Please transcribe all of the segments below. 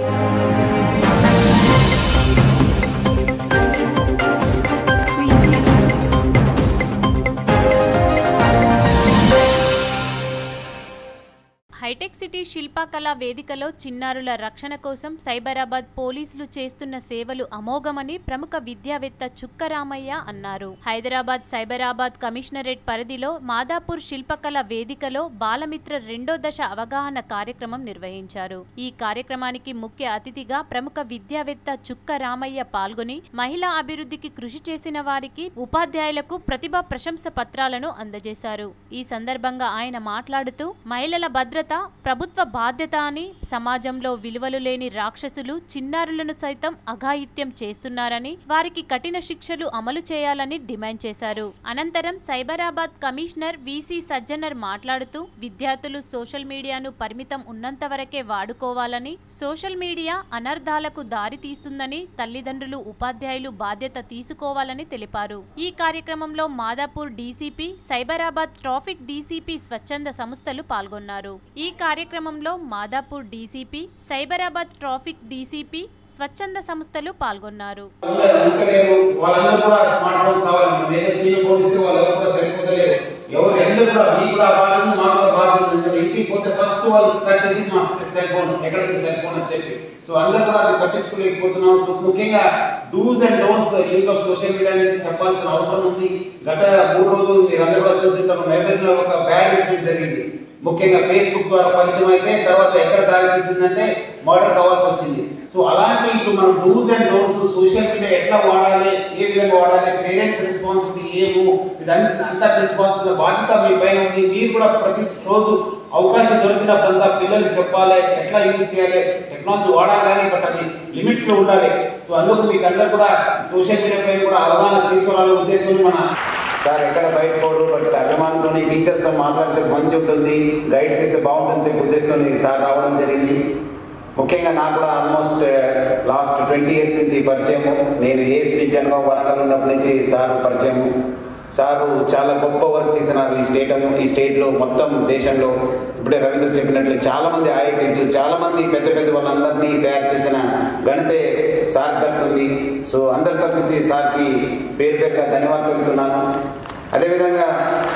hitech city శిల్పకళా వేదికలో చిన్నారుల రక్షణ కోసం సైబరాబాద్ పోలీసులు చేస్తున్న సేవలు అమోఘమని ప్రముఖ విద్యావేత్త చుక్కరామయ్య అన్నారు హైదరాబాద్ సైబరాబాద్ కమిషనరేట్ పరిధిలో మాదాపూర్ శిల్పకళ వేదికలో బాలమిత్ర రెండో దశ అవగాహన కార్యక్రమం నిర్వహించారు ఈ కార్యక్రమానికి ముఖ్య అతిథిగా ప్రముఖ విద్యావేత్త చుక్క రామయ్య పాల్గొని మహిళా అభివృద్ధికి కృషి చేసిన వారికి ఉపాధ్యాయులకు ప్రతిభా ప్రశంస పత్రాలను అందజేశారు ఈ సందర్భంగా ఆయన మాట్లాడుతూ మహిళల భద్రత ప్రభుత్వ బాధ్యత అని సమాజంలో విలువలు లేని రాక్షసులు చిన్నారులను సైతం అఘాయిత్యం చేస్తున్నారని వారికి కఠిన శిక్షలు అమలు చేయాలని డిమాండ్ చేశారు అనంతరం సైబరాబాద్ కమిషనర్ విసి సజ్జనర్ మాట్లాడుతూ విద్యార్థులు సోషల్ మీడియాను పరిమితం ఉన్నంత వరకే వాడుకోవాలని సోషల్ మీడియా అనర్థాలకు దారి తీస్తుందని తల్లిదండ్రులు ఉపాధ్యాయులు బాధ్యత తీసుకోవాలని తెలిపారు ఈ కార్యక్రమంలో Madhapur DCP Cyberabad traffic DCP స్వచ్ఛంద సంస్థలు పాల్గొన్నారు ఈ కార్యక్రమంలో Madhapur DCP Cyberabad traffic DCP స్వచ్ఛంద సంస్థలు పాల్గొన్నారు ఉండలేరు వాళ్ళందరూ కూడా స్మార్ట్ ఫోన్స్ కావాలి మనం ఏదో చిన్న ఫోన్ ఇస్తే వాళ్ళెవరు కూడా సరిపోతలేరు ఎవరు అందరూ కూడా మీకు కూడా బాధ్యత ఉంది, మాకు కూడా బాధ్యత ఉంది అంటే ఇంటికి పోతే ఫస్ట్ వాళ్ళు టచ్ చేసి మా సెల్ ఫోన్ ఎక్కడికి సెల్ ఫోన్ అని చెప్పి సో అందరూ కూడా అది తప్పించుకోలేకపోతున్నాం సో ముఖ్యంగా dos and don'ts use of social media అనేది చెప్పాల్సిన అవసరం ఉంది గత మూడు రోజులు మీరు అందరూ కూడా చూసింటారు మెమరీలో ఒక బ్యాడ్ ఇన్సిడెంట్ జరిగింది ముఖ్యంగా ఫేస్బుక్ ద్వారా పరిచయం అయితే తర్వాత ఎక్కడ దారి తీసిందంటే మర్డర్ కావాల్సి వచ్చింది సో అలాంటి ఇప్పుడు మనం dos and don'ts social media ఎట్లా వాడాలి ఏ విధంగా వాడాలి పేరెంట్స్ రెస్పాన్సిబిలిటీ ఏము ఇదంతా అంతా రెస్పాన్సిబిలిటీ బాధ్యత మీ పైన ఉంది మీరు కూడా ప్రతి రోజు అవకాశం దొరికినప్పుడంతా పిల్లలకి చెప్పాలి ఎట్లా యూజ్ చేయాలి టెక్నాలజీ వాడాలి బట్ అది లిమిట్స్ లో ఉండాలి సో అందుకు మీకు అందరు కూడా సోషల్ మీడియా పైన కూడా అవగాహన తీసుకురావాలనే ఉద్దేశంతో మన సార్ ఎక్కడ బయట పోడు బట్ అభిమానులతో టీచర్స్తో మాట్లాడితే మంచి ఉంటుంది గైడ్ చేస్తే బాగుంటుంది చెప్పి ఉద్దేశంతో సార్ రావడం జరిగింది ముఖ్యంగా నాకు కూడా ఆల్మోస్ట్ లాస్ట్ ట్వంటీ ఇయర్స్ నుంచి పరిచయం నేను ఏఎస్పీ జనగాం వరంగల్ ఉన్నప్పటి నుంచి సార్ పరిచయం సారు చాలా గొప్ప వర్క్ చేసినారు ఈ స్టేట్ ఈ స్టేట్లో మొత్తం దేశంలో ఇప్పుడే రవీంద్ర చెప్పినట్లు చాలా మంది ఐఐటీస్లు చాలా మంది పెద్ద పెద్ద వాళ్ళందరినీ తయారు చేసిన ఘనతే సార్ దక్కుతుంది సో అందరి తరఫు నుంచి సార్కి పేరు పేరుగా ధన్యవాదాలు తెలుపుతున్నాను అదేవిధంగా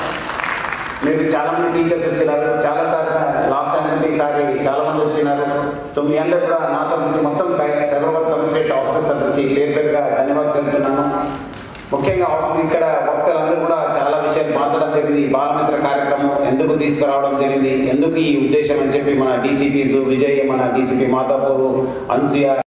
మీరు చాలా మంది టీచర్స్ వచ్చినారు చాలా సార్లు లాస్ట్ టైం నుండి ఈసారి చాలా మంది వచ్చినారు సో మీ అందరు కూడా నా తరఫు నుంచి మొత్తం సైబరాబాద్ కమిషనరేట్ ఆఫీసర్ తరఫు నుంచి పేరు పేరుగా ధన్యవాదాలు తెలుపుతున్నాను ముఖ్యంగా ఆఫీస్ ఇక్కడ వక్తలందరూ కూడా చాలా విషయాలు మాట్లాడడం జరిగింది ఈ బాలమిత్ర కార్యక్రమం ఎందుకు తీసుకురావడం జరిగింది ఎందుకు ఈ ఉద్దేశం అని చెప్పి మన డీసీపీస్ విజయ్ మన డీసీపీ మాతాపూర్ అన్సూయ